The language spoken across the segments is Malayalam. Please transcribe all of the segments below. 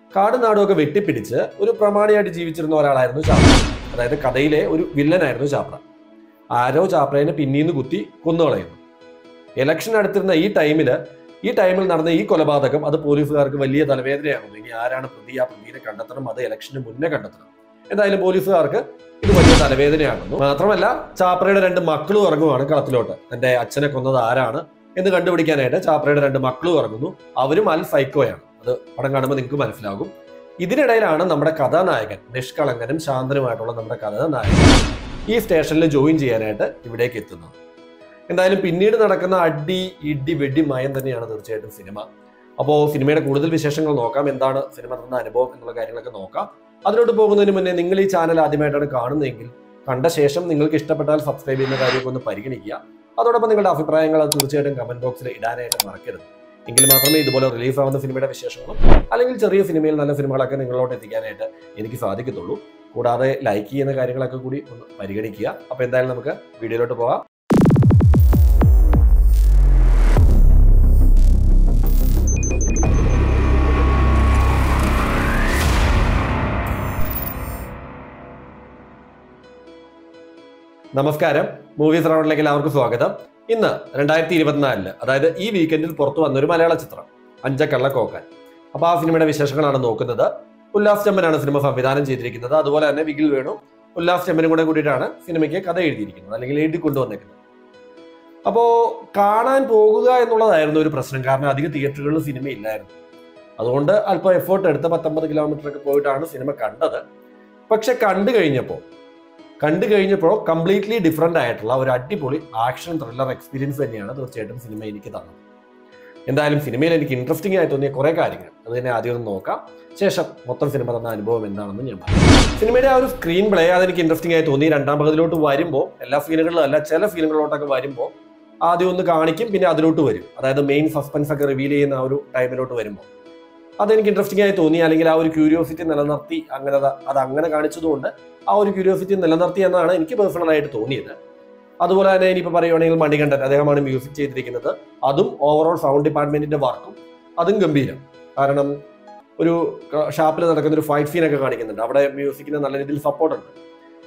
കാടും നാടും ഒക്കെ വെട്ടിപ്പിടിച്ച് ഒരു പ്രമാണിയായിട്ട് ജീവിച്ചിരുന്ന ഒരാളായിരുന്നു ചാപ്ര അതായത് കഥയിലെ ഒരു വില്ലനായിരുന്നു ചാപ്ര ആരോ ചാപ്രേനെ പിന്നീന്ന് കുത്തി കൊന്നുകളയുന്നു ഇലക്ഷൻ അടുത്തിരുന്ന ഈ ടൈമില് ഈ ടൈമിൽ നടന്ന ഈ കൊലപാതകം അത് പോലീസുകാർക്ക് വലിയ തലവേദനയാകുന്നു ഇനി ആരാണ് പ്രതി ആ പ്രതിയെ കണ്ടെത്തണം അത് ഇലക്ഷന് മുന്നേ കണ്ടെത്തണം എന്തായാലും പോലീസുകാർക്ക് ഇത് വലിയ തലവേദനയാകുന്നു മാത്രമല്ല ചാപ്രയുടെ രണ്ട് മക്കളും ഇറങ്ങുവാണ് കളത്തിലോട്ട് തന്റെ അച്ഛനെ കൊന്നത് ആരാണ് എന്ന് കണ്ടുപിടിക്കാനായിട്ട് ചാപ്രയുടെ രണ്ട് മക്കളും ഇറങ്ങുന്നു അവരും അൽ ഫൈക്കോയാണ് അത് പടം കാണുമ്പോൾ നിങ്ങൾക്ക് മനസ്സിലാകും ഇതിനിടയിലാണ് നമ്മുടെ കഥാനായകൻ നിഷ്കളങ്കനും ശാന്തനുമായിട്ടുള്ള നമ്മുടെ കഥാനായകൻ ഈ സ്റ്റേഷനിൽ ജോയിൻ ചെയ്യാനായിട്ട് ഇവിടേക്ക് എത്തുന്നത് എന്തായാലും പിന്നീട് നടക്കുന്ന അടി ഇടി വെടി മയം തന്നെയാണ് തീർച്ചയായിട്ടും സിനിമ അപ്പോൾ സിനിമയുടെ കൂടുതൽ വിശേഷങ്ങൾ നോക്കാം എന്താണ് സിനിമ തന്ന അനുഭവം എന്നുള്ള കാര്യങ്ങളൊക്കെ നോക്കാം അതിലോട്ട് പോകുന്നതിന് മുന്നേ നിങ്ങൾ ഈ ചാനൽ ആദ്യമായിട്ടാണ് കാണുന്നതെങ്കിൽ കണ്ട ശേഷം നിങ്ങൾക്ക് ഇഷ്ടപ്പെട്ടാൽ സബ്സ്ക്രൈബ് ചെയ്യുന്ന കാര്യമൊക്കെ ഒന്ന് പരിഗണിക്കുക അതോടൊപ്പം നിങ്ങളുടെ അഭിപ്രായങ്ങൾ അത് തീർച്ചയായിട്ടും കമന്റ് ബോക്സിൽ ഇടാനായിട്ട് മറക്കരുത് എങ്കിൽ മാത്രമേ ഇതുപോലെ റിലീഫ് ആവുന്ന സിനിമയുടെ വിശേഷങ്ങളും അല്ലെങ്കിൽ ചെറിയ സിനിമയിൽ നല്ല സിനിമകളൊക്കെ നിങ്ങളോട്ട് എത്തിക്കാനായിട്ട് എനിക്ക് സാധിക്കത്തുള്ളൂ കൂടാതെ ലൈക്ക് ചെയ്യുന്ന കാര്യങ്ങളൊക്കെ കൂടി ഒന്ന് പരിഗണിക്കുക അപ്പോൾ എന്തായാലും നമുക്ക് വീഡിയോയിലോട്ട് പോകാം നമസ്കാരം മൂവീസ് റൗണ്ടിലേക്ക് എല്ലാവർക്കും സ്വാഗതം ഇന്ന് രണ്ടായിരത്തി ഇരുപത്തിനാലില് അതായത് ഈ വീക്കെൻഡിൽ പുറത്തു വന്ന ഒരു മലയാള ചിത്രം അഞ്ചക്കള്ള കോക്കാൻ അപ്പൊ ആ സിനിമയുടെ വിശേഷങ്ങളാണ് നോക്കുന്നത് ഉല്ലാസ് ചെമ്മനാണ് സിനിമ സംവിധാനം ചെയ്തിരിക്കുന്നത് അതുപോലെ തന്നെ വിഗിൽ വേണു ഉല്ലാസ് ചെമ്മനും കൂടെ കൂടിയിട്ടാണ് സിനിമയ്ക്ക് കഥ എഴുതിയിരിക്കുന്നത് അല്ലെങ്കിൽ എഴുതി കൊണ്ടുവന്നേക്കുന്നത് അപ്പോ കാണാൻ പോകുക എന്നുള്ളതായിരുന്നു ഒരു പ്രശ്നം കാരണം അധിക തിയേറ്ററുകളിൽ സിനിമ ഇല്ലായിരുന്നു അതുകൊണ്ട് അല്പം എഫേർട്ട് എടുത്ത് പത്തൊമ്പത് കിലോമീറ്റർ ഒക്കെ പോയിട്ടാണ് സിനിമ കണ്ടത് പക്ഷെ കണ്ടു കഴിഞ്ഞപ്പോൾ കണ്ടു കഴിഞ്ഞപ്പോൾ കംപ്ലീറ്റ്ലി ഡിഫറെൻ്റ് ആയിട്ടുള്ള ഒരു അടിപൊളി ആക്ഷൻ ത്രില്ലർ എക്സ്പീരിയൻസ് തന്നെയാണ് തീർച്ചയായിട്ടും സിനിമ എനിക്ക് തന്നത് എന്തായാലും സിനിമയിൽ എനിക്ക് ഇൻട്രസ്റ്റിംഗ് ആയി തോന്നിയ കുറേ കാര്യങ്ങൾ അത് തന്നെ ആദ്യം ഒന്ന് നോക്കാം ശേഷം മൊത്തം സിനിമ തന്ന അനുഭവം എന്താണെന്ന് ഞാൻ പറയാം സിനിമയുടെ ആ ഒരു സ്ക്രീൻ പ്ലേ അതെനിക്ക് ഇൻട്രസ്റ്റിംഗ് ആയി തോന്നി രണ്ടാം പകുതിയിലോട്ട് വരുമ്പോൾ എല്ലാ ഫീലുകളിലും അല്ല ചില ഫീലുകളിലോട്ടൊക്കെ വരുമ്പോൾ ആദ്യം ഒന്ന് കാണിക്കും പിന്നെ അതിലോട്ട് വരും അതായത് മെയിൻ സസ്പെൻസ് ഒക്കെ റിവീൽ ചെയ്യുന്ന ആ ഒരു ടൈമിലോട്ട് വരുമ്പോൾ അതെനിക്ക് ഇൻട്രസ്റ്റിംഗ് ആയി തോന്നി അല്ലെങ്കിൽ ആ ഒരു ക്യൂരിയോസിറ്റി നിലനിർത്തി അങ്ങനെ അത് അത് അങ്ങനെ കാണിച്ചതുകൊണ്ട് ആ ഒരു ക്യൂരിയോസിറ്റി നിലനിർത്തി എന്നാണ് എനിക്ക് പേഴ്സണൽ ആയിട്ട് തോന്നിയത് അതുപോലെ തന്നെ ഇനിയിപ്പോൾ പറയുവാണെങ്കിൽ മണികണ്ഠൻ അദ്ദേഹമാണ് മ്യൂസിക് ചെയ്തിരിക്കുന്നത് അതും ഓവറോൾ സൗണ്ട് ഡിപ്പാർട്ട്മെന്റിന്റെ വർക്കും അതും ഗംഭീരം കാരണം ഒരു ഷാപ്പിൽ നടക്കുന്ന ഒരു ഫൈറ്റ് സീനൊക്കെ കാണിക്കുന്നുണ്ട് അവിടെ മ്യൂസിക്കിന് നല്ല രീതിയിൽ സപ്പോർട്ട് ഉണ്ട്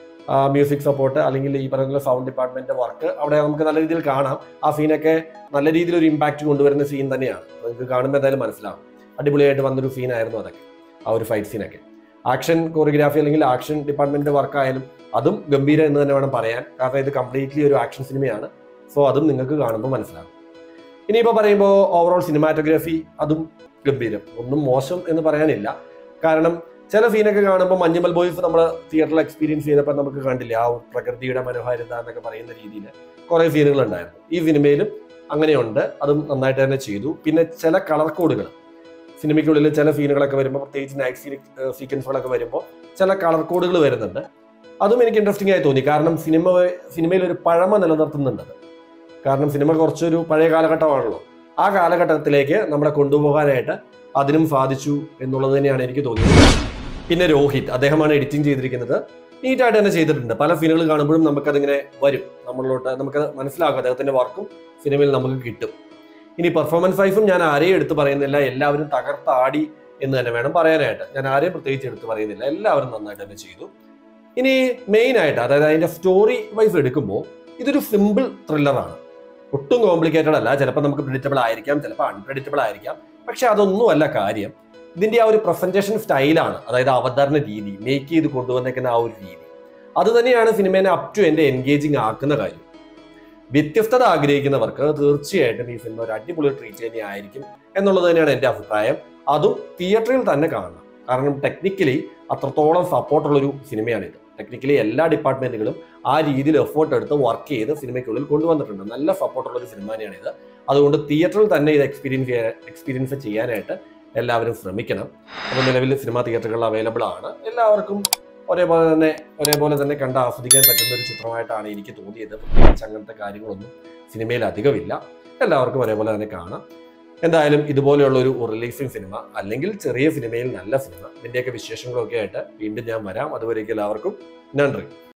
ആ മ്യൂസിക് സപ്പോർട്ട് അല്ലെങ്കിൽ ഈ പറയുന്ന സൗണ്ട് ഡിപ്പാർട്ട്മെന്റിന്റെ വർക്ക് അവിടെ നമുക്ക് നല്ല രീതിയിൽ കാണാം ആ സീനൊക്കെ നല്ല രീതിയിൽ ഒരു ഇമ്പാക്ട് കൊണ്ടുവരുന്ന സീൻ തന്നെയാണ് നിങ്ങൾക്ക് കാണുമ്പോൾ എന്തായാലും മനസ്സിലാവും അടിപൊളിയായിട്ട് വന്നൊരു സീനായിരുന്നു അതൊക്കെ ആ ഒരു ഫൈറ്റ് സീനൊക്കെ ആക്ഷൻ കോറിയോഗ്രാഫി അല്ലെങ്കിൽ ആക്ഷൻ ഡിപ്പാർട്ട്മെന്റിന്റെ വർക്ക് ആയാലും അതും ഗംഭീരം എന്ന് തന്നെ വേണം പറയാൻ കാരണം ഇത് കംപ്ലീറ്റ്ലി ഒരു ആക്ഷൻ സിനിമയാണ് സോ അതും നിങ്ങൾക്ക് കാണുമ്പോൾ മനസ്സിലാകും ഇനിയിപ്പോൾ പറയുമ്പോൾ ഓവറോൾ സിനിമാറ്റോഗ്രാഫി അതും ഗംഭീരം ഒന്നും മോശം എന്ന് പറയാനില്ല കാരണം ചില സീനൊക്കെ കാണുമ്പോൾ മഞ്ഞുമൽ ബോയ്സ് നമ്മൾ തിയേറ്ററിൽ എക്സ്പീരിയൻസ് ചെയ്തപ്പോൾ നമുക്ക് കണ്ടില്ല ആ പ്രകൃതിയുടെ മനോഹാരിത എന്നൊക്കെ പറയുന്ന രീതിയിൽ കുറേ സീനുകൾ ഉണ്ടായിരുന്നു ഈ സിനിമയിലും അങ്ങനെയുണ്ട് അതും നന്നായിട്ട് തന്നെ ചെയ്തു പിന്നെ ചില കളർ കോഡുകൾ സിനിമയ്ക്കുള്ളിൽ ചില സീനുകളൊക്കെ വരുമ്പോൾ പ്രത്യേകിച്ച് നൈറ്റ് സീൻ സീക്വൻസുകളൊക്കെ വരുമ്പോൾ ചില കളർ കോഡുകൾ വരുന്നുണ്ട് അതും എനിക്ക് ഇൻട്രസ്റ്റിംഗ് ആയി തോന്നി കാരണം സിനിമ സിനിമയിൽ ഒരു പഴമ നിലനിർത്തുന്നുണ്ട് അത്. കാരണം സിനിമ കുറച്ചൊരു പഴയ കാലഘട്ടമാണല്ലോ ആ കാലഘട്ടത്തിലേക്ക് നമ്മളെ കൊണ്ടുപോകാനായിട്ട് അതിനും സാധിച്ചു എന്നുള്ളത് തന്നെയാണ് എനിക്ക് തോന്നിയത് പിന്നെ രോഹിത് അദ്ദേഹമാണ് എഡിറ്റിംഗ് ചെയ്തിരിക്കുന്നത് നീറ്റായിട്ട് തന്നെ ചെയ്തിട്ടുണ്ട് പല സീനുകൾ കാണുമ്പോഴും നമുക്കതിങ്ങനെ വരും നമ്മളിലോട്ട് നമുക്ക് മനസ്സിലാകും അദ്ദേഹത്തിന്റെ വർക്കും സിനിമയിൽ നമുക്ക് കിട്ടും ഇനി പെർഫോമൻസ് വൈസും ഞാൻ ആരെയും എടുത്ത് പറയുന്നില്ല എല്ലാവരും തകർത്താടി എന്ന് തന്നെ വേണം പറയാനായിട്ട് ഞാൻ ആരെയും പ്രത്യേകിച്ച് എടുത്ത് പറയുന്നില്ല എല്ലാവരും നന്നായിട്ട് തന്നെ ചെയ്തു ഇനി മെയിൻ ആയിട്ട് അതായത് അതിന്റെ സ്റ്റോറി വൈസ് എടുക്കുമ്പോൾ ഇതൊരു സിമ്പിൾ ത്രില്ലറാണ് ഒട്ടും കോംപ്ലിക്കേറ്റഡ് അല്ല ചിലപ്പോൾ നമുക്ക് പ്രിഡിക്റ്റബിൾ ആയിരിക്കാം ചിലപ്പോൾ അൺപ്രഡിക്റ്റബിൾ ആയിരിക്കാം പക്ഷെ അതൊന്നുമല്ല കാര്യം ഇതിന്റെ ആ ഒരു പ്രസന്റേഷൻ സ്റ്റൈലാണ് അതായത് അവതരണ രീതി മേക്ക് ചെയ്ത് കൊണ്ടുവന്നേക്കുന്ന ആ ഒരു രീതി അത് തന്നെയാണ് സിനിമേനെ അപ് ടു എന്റെ എൻഗേജിങ് ആക്കുന്ന കാര്യം വ്യത്യസ്തത ആഗ്രഹിക്കുന്നവർക്ക് തീർച്ചയായിട്ടും ഈ സിനിമ ഒരു അടിപൊളി ട്രീറ്റ് തന്നെ ആയിരിക്കും എന്നുള്ളത് തന്നെയാണ് എൻ്റെ അഭിപ്രായം അതും തിയേറ്ററിൽ തന്നെ കാണണം കാരണം ടെക്നിക്കലി അത്രത്തോളം സപ്പോർട്ടുള്ള ഒരു സിനിമയാണിത് ടെക്നിക്കലി എല്ലാ ഡിപ്പാർട്ട്മെന്റുകളും ആ രീതിയിൽ എഫേർട്ട് എടുത്ത് വർക്ക് ചെയ്ത് സിനിമയ്ക്കുള്ളിൽ കൊണ്ടുവന്നിട്ടുണ്ട് നല്ല സപ്പോർട്ടുള്ള ഒരു സിനിമ തന്നെയാണിത് അതുകൊണ്ട് തിയേറ്ററിൽ തന്നെ ഇത് എക്സ്പീരിയൻസ് ചെയ്യാൻ എക്സ്പീരിയൻസ് ചെയ്യാനായിട്ട് എല്ലാവരും ശ്രമിക്കണം അപ്പോൾ നിലവിൽ സിനിമ തിയേറ്ററുകളിൽ അവൈലബിൾ ആണ് എല്ലാവർക്കും ഒരേപോലെ തന്നെ ഒരേപോലെ തന്നെ കണ്ട് ആസ്വദിക്കാൻ പറ്റുന്ന ഒരു ചിത്രമായിട്ടാണ് എനിക്ക് തോന്നിയത് പ്രത്യേകിച്ച് അങ്ങനത്തെ കാര്യങ്ങളൊന്നും സിനിമയിൽ അധികമില്ല എല്ലാവർക്കും ഒരേപോലെ തന്നെ കാണാം എന്തായാലും ഇതുപോലെയുള്ള ഒരു റിലീസിംഗ് സിനിമ അല്ലെങ്കിൽ ചെറിയ സിനിമയിൽ നല്ല സിനിമ ഇതിൻ്റെയൊക്കെ വിശേഷങ്ങളൊക്കെ ആയിട്ട് വീണ്ടും ഞാൻ വരാം അതുവരേക്കും എല്ലാവർക്കും നന്ദി